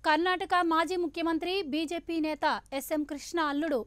కర్ణాటక మాజీ ముఖ్యమంత్రి బీజేపీ నేత ఎస్ఎం కృష్ణ అల్లుడు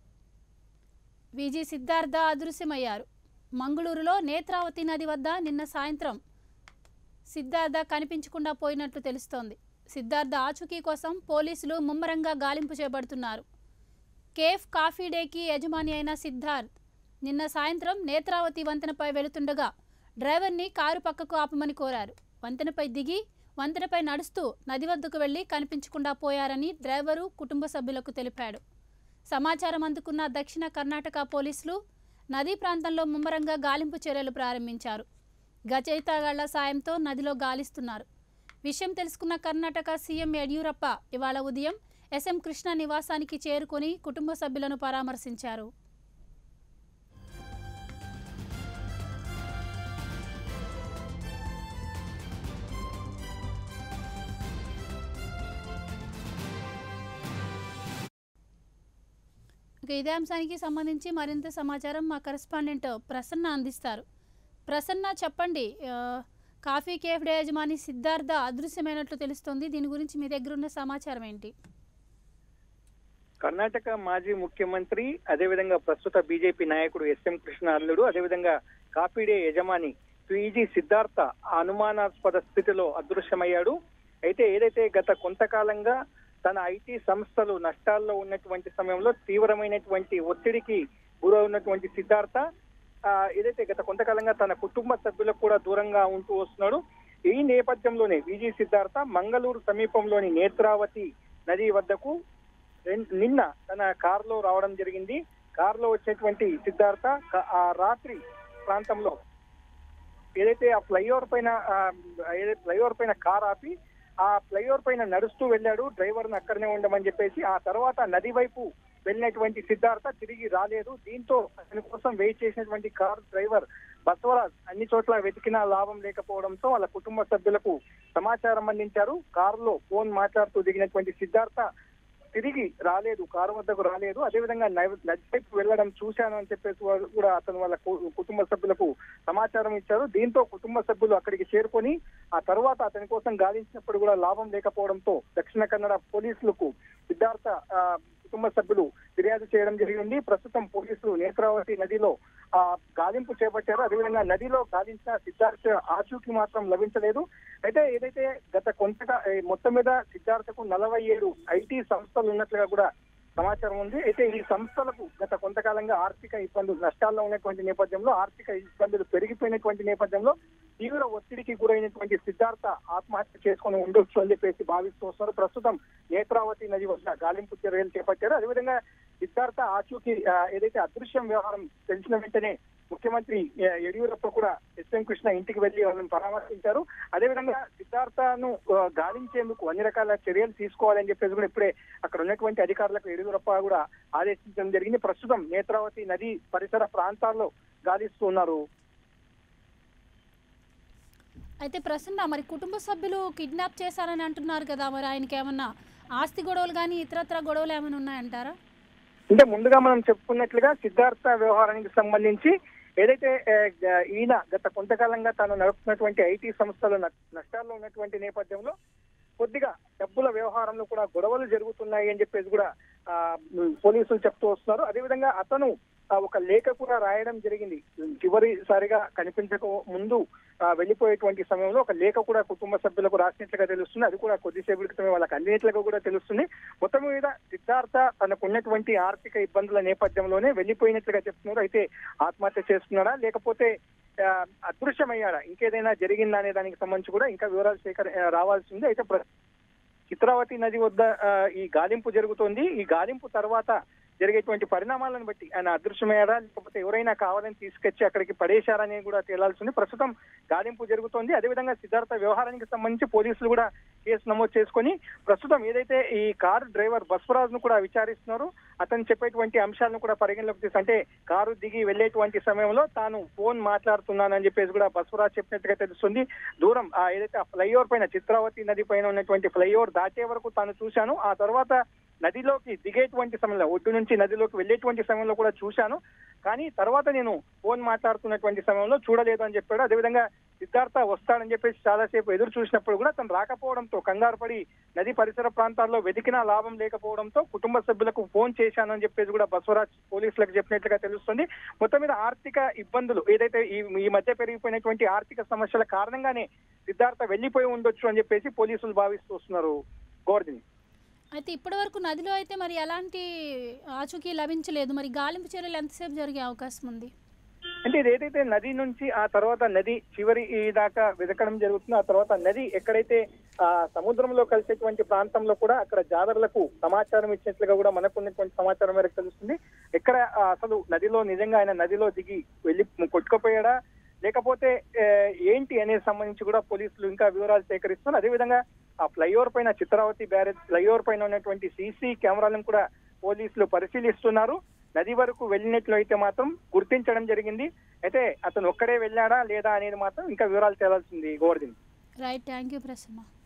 విజి సిద్ధార్థ అదృశ్యమయ్యారు మంగళూరులో నేత్రావతి నది వద్ద నిన్న సాయంత్రం సిద్ధార్థ కనిపించకుండా పోయినట్లు తెలుస్తోంది సిద్ధార్థ ఆచూకీ కోసం పోలీసులు ముమ్మరంగా గాలింపు చేపడుతున్నారు కేఫ్ కాఫీ డేకి యజమాని అయిన సిద్ధార్థ్ నిన్న సాయంత్రం నేత్రావతి వంతెనపై వెళుతుండగా డ్రైవర్ని కారు పక్కకు ఆపమని కోరారు వంతెనపై దిగి వంతెనపై నడుస్తూ నది వద్దకు వెళ్లి కనిపించకుండా పోయారని డ్రైవరు కుటుంబ సభ్యులకు తెలిపాడు సమాచారం అందుకున్న దక్షిణ కర్ణాటక పోలీసులు నదీ ప్రాంతంలో ముమ్మరంగా గాలింపు చర్యలు ప్రారంభించారు గజయితగాళ్ల సాయంతో నదిలో గాలిస్తున్నారు విషయం తెలుసుకున్న కర్ణాటక సీఎం యడ్యూరప్ప ఇవాళ ఉదయం ఎస్ఎం కృష్ణ నివాసానికి చేరుకొని కుటుంబ సభ్యులను పరామర్శించారు ఇక ఇదే అంశానికి సంబంధించి మరింత సమాచారం మా కరెస్పాండెంట్ ప్రసన్న అందిస్తారు ప్రసన్న చెప్పండి ఆ, కాఫీ కేఫ్ డే యజమాని సిద్ధార్థ అదృశ్యమైనట్లు తెలుస్తోంది దీని గురించి మీ దగ్గర ఉన్న సమాచారం ఏంటి కర్ణాటక మాజీ ముఖ్యమంత్రి అదేవిధంగా ప్రస్తుత బీజేపీ నాయకుడు ఎస్ఎం కృష్ణ అల్లుడు అదేవిధంగా కాపీడే యజమాని పీజీ సిద్ధార్థ అనుమానాస్పద స్థితిలో అదృశ్యమయ్యాడు అయితే ఏదైతే గత కొంతకాలంగా తన ఐటీ సంస్థలు నష్టాల్లో ఉన్నటువంటి సమయంలో తీవ్రమైనటువంటి ఒత్తిడికి గురవున్నటువంటి సిద్ధార్థ ఆ, ఏదైతే గత కొంతకాలంగా తన కుటుంబ సభ్యులకు కూడా దూరంగా ఉంటూ వస్తున్నాడు ఈ నేపథ్యంలోనే విజీ సిద్ధార్థ మంగళూరు సమీపంలోని నేత్రావతి నది వద్దకు రెం- నిన్న తన కారులో రావడం జరిగింది కారులో వచ్చేటువంటి సిద్ధార్థ క- ఆ రాత్రి ప్రాంతంలో ఏదైతే ఆ ఫ్లైఓవర్ పైన ఆ, ఏదైతే ఫ్లైఓవర్ పైన కార్ ఆపి ఆ ఫ్లైఓవర్ పైన నడుస్తూ వెళ్ళాడు డ్రైవర్ని అక్కడనే ఉండమని చెప్పేసి ఆ తర్వాత నది వైపు వెళ్ళినటువంటి సిద్ధార్థ తిరిగి రాలేదు దీంతో అతని కోసం వెయిట్ చేసినటువంటి కార్ డ్రైవర్ బసవరాజ్ అన్ని చోట్ల వెతికినా లాభం లేకపోవడంతో వాళ్ళ కుటుంబ సభ్యులకు సమాచారం అందించారు కారులో ఫోన్ మాట్లాడుతూ దిగినటువంటి సిద్ధార్థ తిరిగి రాలేదు కారు వద్దకు రాలేదు అదేవిధంగా నై- నది వైపు వెళ్ళడం చూశాను అని చెప్పేసి వాళ్ళు కూడా అతను వాళ్ళ కు- కుటుంబ సభ్యులకు సమాచారం ఇచ్చారు దీంతో కుటుంబ సభ్యులు అక్కడికి చేరుకొని ఆ తర్వాత అతని కోసం గాలించినప్పుడు కూడా లాభం లేకపోవడంతో దక్షిణ కన్నడ పోలీసులకు సిద్ధార్థ ఆ, కుటుంబ సభ్యులు ఫిర్యాదు చేయడం జరిగింది ప్రస్తుతం పోలీసులు నేత్రావతి నదిలో ఆ గాలింపు చేపట్టారు అదేవిధంగా నదిలో గాలించిన సిద్ధార్థ ఆచూకీ మాత్రం లభించలేదు అయితే ఏదైతే గత కొంతగా ఏ, మొత్తం మీద సిద్ధార్థకు నలభై ఏడు ఐటీ సంస్థలు ఉన్నట్లుగా కూడా సమాచారం ఉంది అయితే ఈ సంస్థలకు గత కొంతకాలంగా ఆర్థిక ఇబ్బందులు నష్టాల్లో ఉన్నటువంటి నేపథ్యంలో ఆర్థిక ఇబ్బందులు పెరిగిపోయినటువంటి నేపథ్యంలో తీవ్ర ఒత్తిడికి గురైనటువంటి సిద్ధార్థ ఆత్మహత్య చేసుకుని ఉండొచ్చు అని చెప్పేసి భావిస్తూ వస్తున్నారు ప్రస్తుతం నేత్రావతి నది వద్ద గాలింపు చర్యలు చేపట్టారు అదేవిధంగా సిద్ధార్థ ఆచూకీ ఆ, ఏదైతే అదృశ్యం వ్యవహారం తెలిసిన వెంటనే ముఖ్యమంత్రి ఆ, యడియూరప్ప కూడా ఎస్ఎం కృష్ణ ఇంటికి వెళ్లి వాళ్ళని పరామర్శించారు అదేవిధంగా సిద్ధార్థను ఆ, గాలించేందుకు అన్ని రకాల చర్యలు తీసుకోవాలని చెప్పేసి కూడా ఇప్పుడే అక్కడ ఉన్నటువంటి అధికారులకు యడియూరప్ప కూడా ఆదేశించడం జరిగింది ప్రస్తుతం నేత్రావతి నది పరిసర ప్రాంతాల్లో గాలిస్తున్నారు అయితే ప్రసన్న మరి కుటుంబ సభ్యులు కిడ్నాప్ చేశారని అంటున్నారు కదా మరి ఆయనకి ఏమన్నా ఆస్తి గొడవలు కానీ ఇతరత్ర గొడవలు ఏమైనా ఉన్నాయంటారా అంటే ముందుగా మనం చెప్పుకున్నట్లుగా సిద్ధార్థ వ్యవహారానికి సంబంధించి ఏదైతే ఏ, గ- ఈయన గత కొంతకాలంగా తాను నడుపుతున్నటువంటి ఐటీ సంస్థలు న- నష్టాల్లో ఉన్నటువంటి నేపథ్యంలో కొద్దిగా డబ్బుల వ్యవహారంలో కూడా గొడవలు జరుగుతున్నాయి అని చెప్పేసి కూడా ఆ, ఉమ్, పోలీసులు చెప్తూ వస్తున్నారు అదేవిధంగా అతను ఆ, ఒక లేఖ కూడా రాయడం జరిగింది చివరిసారిగా కనిపించక ముందు ఆ, వెళ్ళిపోయేటువంటి సమయంలో ఒక లేఖ కూడా కుటుంబ సభ్యులకు రాసినట్లుగా తెలుస్తుంది అది కూడా కొద్దిసేపు క్రితమే వాళ్ళకి అందినట్లుగా కూడా తెలుస్తుంది మొత్తం మీద సిద్ధార్థ తనకు ఉన్నటువంటి ఆర్థిక ఇబ్బందుల నేపథ్యంలోనే వెళ్ళిపోయినట్లుగా చెప్తున్నారు అయితే ఆత్మహత్య చేసుకున్నాడా లేకపోతే ఆ, అదృశ్యమయ్యాడా ఇంకేదైనా జరిగిందా అనే దానికి సంబంధించి కూడా ఇంకా వివరాలు సేకర ఆ, రావాల్సి ఉంది అయితే ప్ర- చిత్రావతి నది వద్ద ఆ, ఈ గాలింపు జరుగుతోంది ఈ గాలింపు తర్వాత జరిగేటువంటి పరిణామాలను బట్టి ఆయన అదృశ్యమయ్యారా లేకపోతే ఎవరైనా కావాలని తీసుకొచ్చి అక్కడికి పడేశారని కూడా తేలాల్సి ఉంది ప్రస్తుతం గాలింపు జరుగుతోంది అదేవిధంగా సిద్ధార్థ వ్యవహారానికి సంబంధించి పోలీసులు కూడా కేసు నమోదు చేసుకొని ప్రస్తుతం ఏదైతే ఈ కారు డ్రైవర్ బస్వరాజ్ ను కూడా విచారిస్తున్నారు అతను చెప్పేటువంటి అంశాలను కూడా పరిగణలోకి తీసు అంటే కారు దిగి వెళ్ళేటువంటి సమయంలో తాను ఫోన్ మాట్లాడుతున్నానని చెప్పేసి కూడా బస్వరాజ్ చెప్పినట్టుగా తెలుస్తుంది దూరం ఆ ఏదైతే ఆ ఫ్లైఓవర్ పైన చిత్రావతి నది పైన ఉన్నటువంటి ఫ్లైఓవర్ దాటే వరకు తాను చూశాను ఆ తర్వాత నదిలోకి దిగేటువంటి సమయంలో ఒడ్డు నుంచి నదిలోకి వెళ్ళేటువంటి సమయంలో కూడా చూశాను కానీ తర్వాత నేను ఫోన్ మాట్లాడుతున్నటువంటి సమయంలో చూడలేదు అని చెప్పాడు అదేవిధంగా సిద్ధార్థ వస్తాడని చెప్పేసి చాలాసేపు ఎదురు చూసినప్పుడు కూడా తను రాకపోవడంతో కంగారు పడి నది పరిసర ప్రాంతాల్లో వెతికినా లాభం లేకపోవడంతో కుటుంబ సభ్యులకు ఫోన్ చేశానని చెప్పేసి కూడా బసవరాజ్ పోలీసులకు చెప్పినట్లుగా తెలుస్తుంది మొత్తం మీద ఆర్థిక ఇబ్బందులు ఏదైతే ఈ ఈ మధ్య పెరిగిపోయినటువంటి ఆర్థిక సమస్యల కారణంగానే సిద్ధార్థ వెళ్లిపోయి ఉండొచ్చు అని చెప్పేసి పోలీసులు భావిస్తూ వస్తున్నారు గోవర్ధని అయితే ఇప్పటి వరకు నదిలో అయితే మరి ఎలాంటి ఆచూకీ లభించలేదు మరి గాలింపు చర్యలు ఎంతసేపు జరిగే అవకాశం ఉంది అంటే ఇది ఏదైతే నది నుంచి ఆ తర్వాత నది చివరి ఈ దాకా వెతకడం జరుగుతుందో ఆ తర్వాత నది ఎక్కడైతే ఆ సముద్రంలో కలిసేటువంటి ప్రాంతంలో కూడా అక్కడ జాదర్లకు సమాచారం ఇచ్చినట్లుగా కూడా మనకు ఉన్నటువంటి సమాచారం మేరకు తెలుస్తుంది ఎక్కడ ఆ, అసలు నదిలో నిజంగా ఆయన నదిలో దిగి వెళ్ళి కొట్టుకుపోయాడా లేకపోతే ఏ, ఏంటి అనేది సంబంధించి కూడా పోలీసులు ఇంకా వివరాలు సేకరిస్తున్నారు అదేవిధంగా ఆ ఫ్లైఓవర్ పైన చిత్రావతి బ్యారేజ్ ఫ్లైఓవర్ పైన ఉన్నటువంటి సీసీ కెమెరాలను కూడా పోలీసులు పరిశీలిస్తున్నారు నది వరకు వెళ్ళినట్లు అయితే మాత్రం గుర్తించడం జరిగింది అయితే అతను ఒక్కడే వెళ్ళాడా లేదా అనేది మాత్రం ఇంకా వివరాలు తేలాల్సింది Govardhan right thank you Prasanna